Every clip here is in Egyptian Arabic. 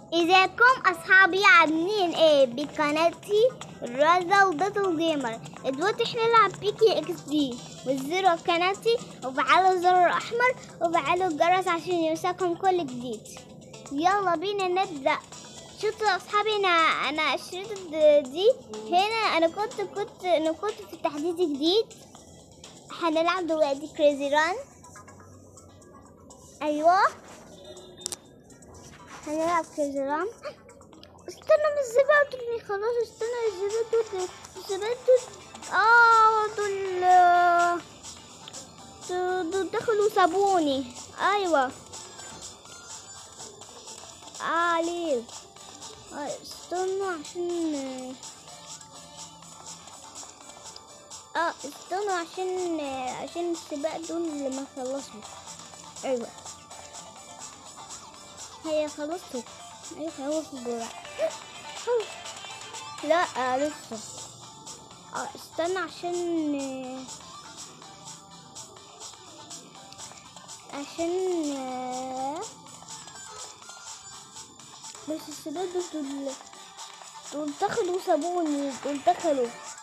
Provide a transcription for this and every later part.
ازيكم اصحابي عاملين ايه بقناتي رازا وداتو جيمر دلوقتي احنا نلعب بيكي اكس دي وزروا قناتي وفعلوا الزر الاحمر وفعلوا الجرس عشان يوصلكم كل جديد يلا بينا نبدا شفتوا يا اصحابي انا انا اشتريت دي هنا انا كنت كنت انا كنت في تحديث جديد هنلعب دلوقتي كريزي ران ايوه هنلعب كريزي ران استنى من الزبادو اللي خلاص استنى الزبادو الزبادو اه دول دول- دول دخلوا سابوني ايوه اه ليه آه، استنوا عشان اه استنوا عشان عشان السباق دول اللي ما خلصوا ايوه هي خلصوا ايوه خلصوا دول لا آه لسه اه استنى عشان عشان آه، بس السباق دول دول دول دخلوا سابوني دول دخلوا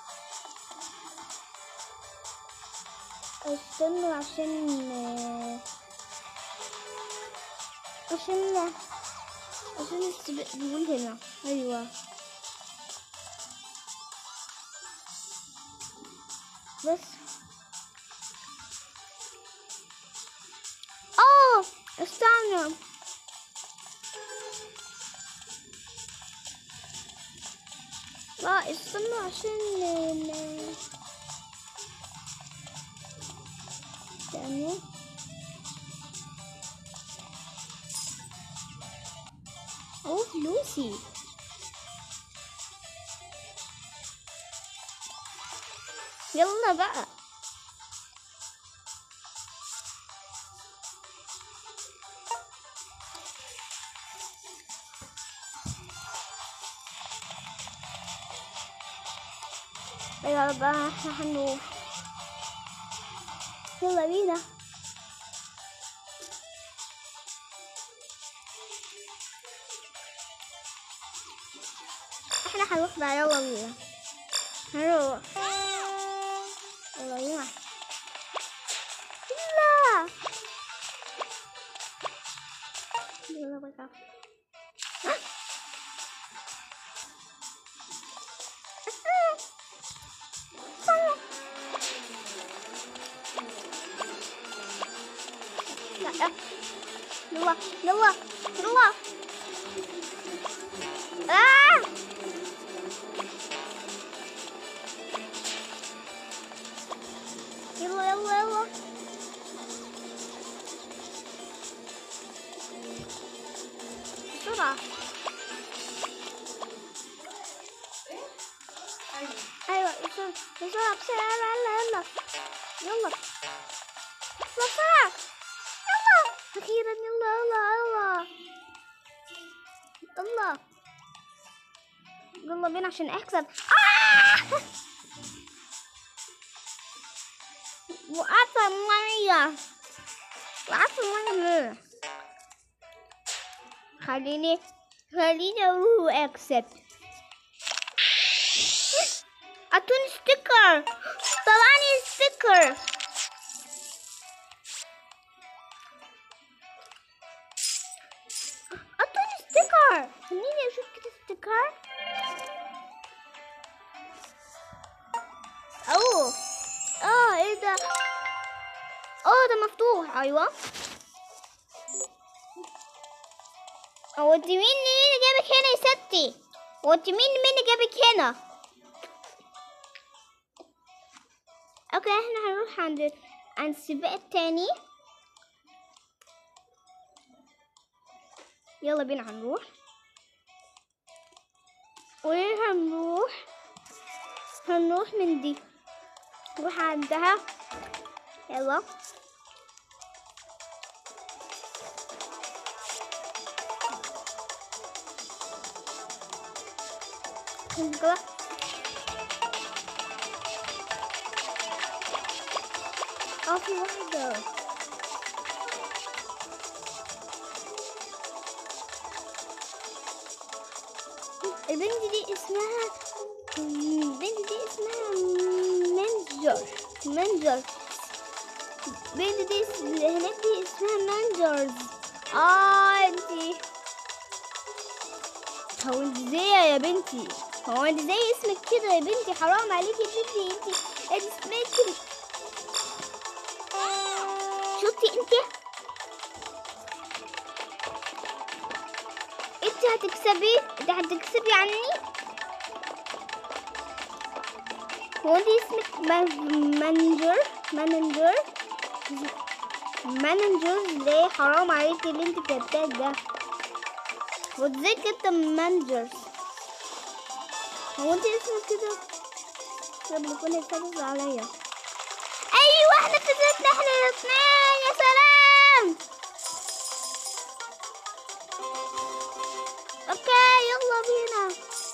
استنوا عشان عشان عشان السباق بيقول هنا ايوه بس اه استنى لا استنوا عشان ال- استنوا اوه فلوسي يلا بقى يلا بقى احنا هنروح يلا بينا احنا هنروح بقى يلا بينا هنروح يلا بينا لا يلا بقى لا لا يلا يلا يلا آه يلا يلا يلا بسرعة أيوة بسرعة بسرعة بسرعة يلا يلا يلا يلا بسرعة يلا أخيرا يلا يلا يلا يلا يلا بينا عشان أكسب آه! وقعت المية وقعت المية خليني خليني أروح أكسب أعطوني ستيكر طلعني ستيكر أعطوني ستيكر خليني أشوف كده ستيكر أوه اه ايه ده اه ده مفتوح ايوه هو انت مين مين اللي جابك هنا يا ستي هو انت مين مين اللي جابك هنا اوكي احنا هنروح عند عند السباق التاني يلا بينا هنروح وهنروح هنروح من دي نروح عندها يلا يلا اه في واحدة البنت دي اسمها البنت دي اسمها منجر منجر البنت دي اس- اللي هناك دي اسمها منجرز اه انتي هو انت ازاي يا بنتي هو انت زي اسمك كده يا بنتي حرام عليكي يا بنتي انت انت اسمك كده شفتي انت انت هتكسبي انت هتكسبي عني هو انت اسمك ما- مانجر مانجر مانجر ليه حرام عليكي اللي انت كتبتاه ده هو ازاي كتب مانجر هو انت اسمك كده طب يكون يتكتب عليا ايوه احنا كسبنا احنا الاثنين يا سلام اوكي يلا بينا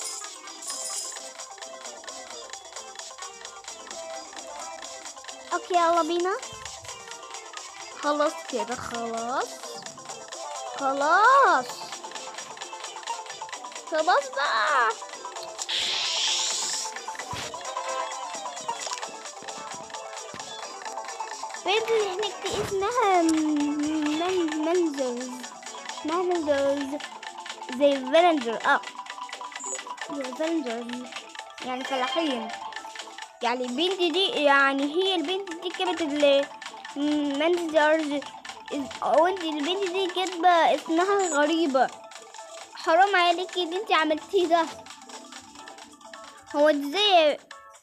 اوكي يلا بينا خلاص كده خلاص خلاص خلاص بقى بنت اللي هناك دي اسمها من منزلز منزلز زي الفلنجر اه زي الفلنجر يعني فلاحين يعني البنت دي يعني هي البنت دي كانت اللي منزلز او انت البنت دي كاتبة اسمها غريبة حرام عليكي اللي انت عملتيه ده هو ازاي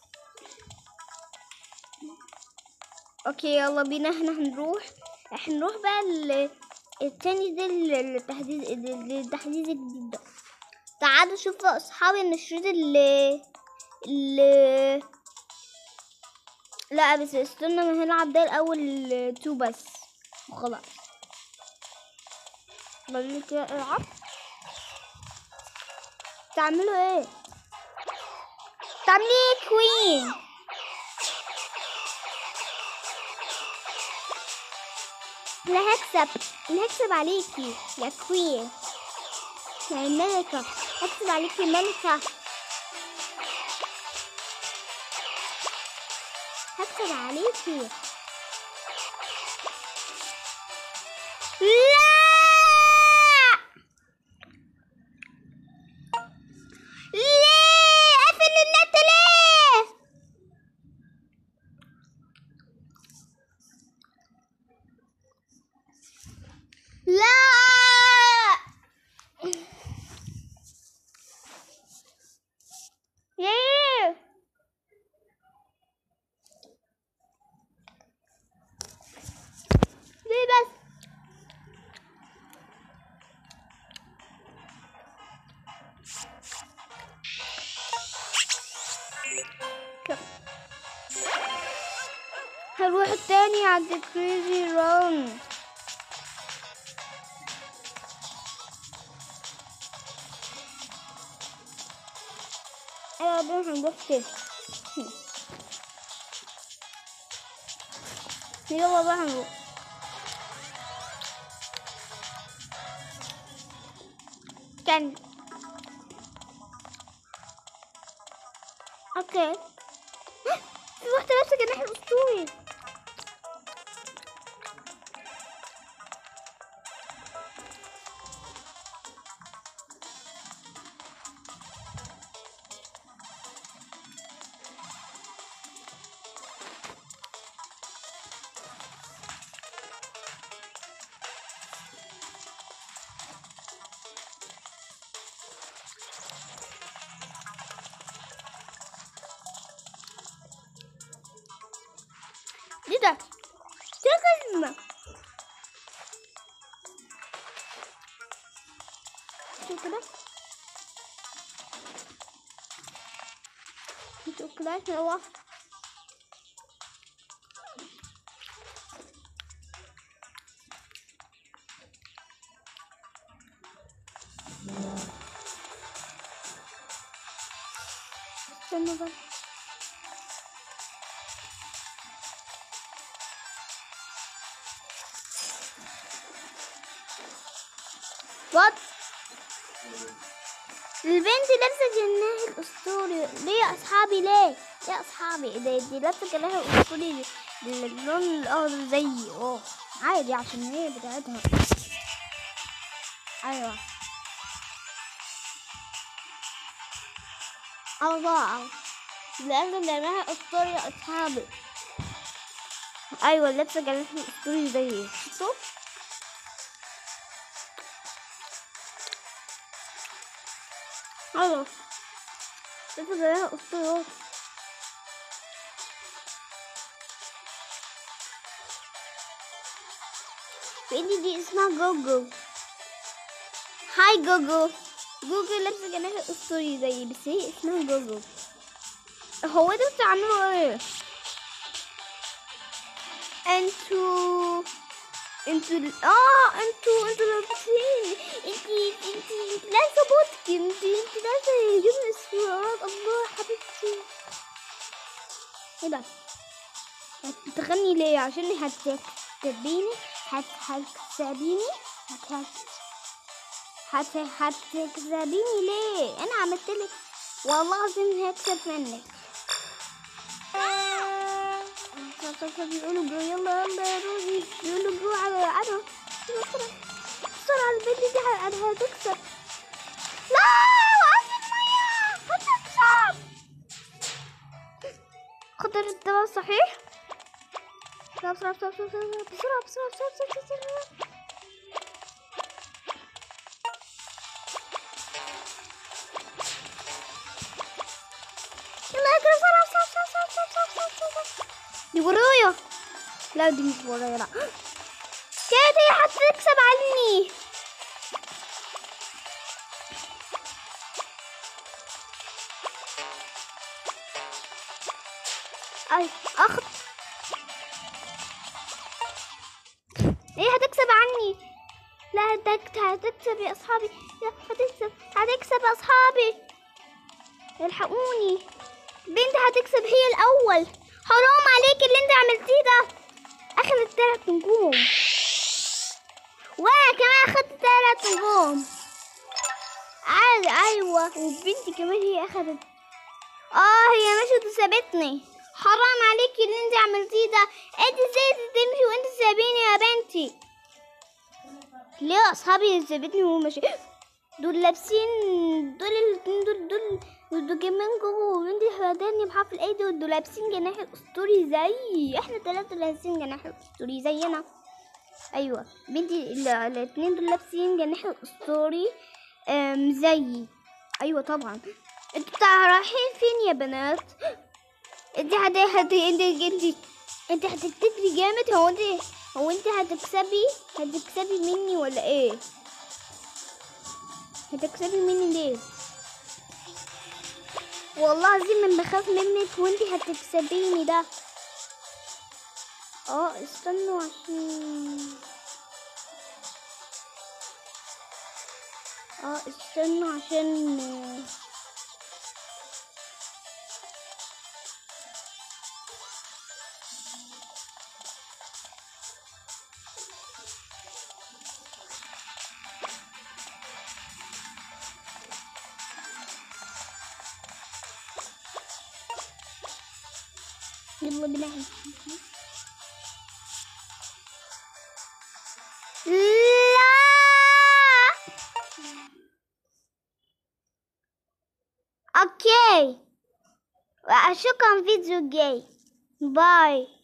اوكي يلا بينا احنا هنروح احنا نروح بقى ال- التاني ده ال- التحديث ال- التحديث الجديد ده تعالوا شوفوا اصحابي النشرات اللي اللي لا بس استنى ما هنلعب ده الاول تو بس وخلاص بقول كده العب تعملوا ايه تعملي ايه كوين لا هكسب لا هكسب عليكي يا كوين يا ملكة هكسب عليكي ملكة هكسب عليكي لا ليه قفل النت ليه لا ليه ليه بس هنروح التاني عند كريزي رون ايوه بقى هنروح تاني يلا بقى هنروح كان اوكي في واحدة لابسة جناح الأسطوري ايه ده؟ ده كلمة شوف كده شوف كده عشان هو استنى بقى What? البنت لابسة جناح الأسطوري ليه يا أصحابي ليه يا أصحابي دي, دي لابسة جناح الأسطوري دي, دي اللون الأخضر زيي أوه عادي عشان هي بتاعتها أيوة الله لابسة جناح الأسطوري يا أصحابي أيوة لابسة جناح الأسطوري زيي شفتوا أيوة لابسة جناح الأسطوري بإيدي دي اسمها جوجو هاي جوجو جوجو لابسة جناح الأسطوري زيي بس هي اسمها جوجو هو انتوا بتعملوا ايه؟ انتوا انتوا ال- اه انتوا انتوا لابسين انتي انتي انتي لابسه بوتكي انتي انتي لابسه جبن اسود الله حبيبتي ايه ده؟ هتغني ليه؟ عشان هتكتبيني هت هتكسبيني هت هت هت هتكسبيني ليه؟ انا عملت لك والله العظيم هكسب منك بيقولوا جو يلا يلا يا روحي بيقولوا جو على عدو بسرعة بسرعة البنت دي ه- هتكسب لا وقفت المية هتكسب خطر الدواء صحيح بسرعة بسرعة بسرعة بسرعة بسرعة بسرعة بسرعة بسرعة بسرعة يلا اجري بسرعة بسرعة بسرعة بسرعة بسرعة بسرعة بسرعة دي ورايا لا دي مش ورايا لا كانت هي هتكسب عني اي اخد هي هتكسب عني لا هتك- هتكسب يا اصحابي لا هتكسب هتكسب يا اصحابي الحقوني بنت هتكسب هي الاول حرام عليك اللي انت عملتيه ده اخذت تلات نجوم وانا كمان اخدت تلات نجوم عادي ايوه وبنتي كمان هي اخدت اه هي مشت وسابتني حرام عليكي اللي انت عملتيه ده انت ازاي تمشي وانت سابيني يا بنتي ليه يا اصحابي سابتني ومشي دول لابسين دول الاتنين دول دول دول كمان جوه وبنتي حواداني بحفل ايدي ودول لابسين جناح الاسطوري زي احنا تلاتة لابسين جناح الاسطوري زينا ايوه بنتي ال- الاتنين دول لابسين جناح الاسطوري أم، زيي ايوه طبعا انتوا بتاع رايحين فين يا بنات انت هت هت انت انت انت هتكتبي جامد هو انت هو انت هتكسبي هتكسبي مني ولا ايه هتكسبي مني ليه والله العظيم من بخاف منك وانتي هتكسبيني ده اه استنوا عشان اه استنوا عشان يلا بينا لا اوكي اشوفكم فيديو جاي باي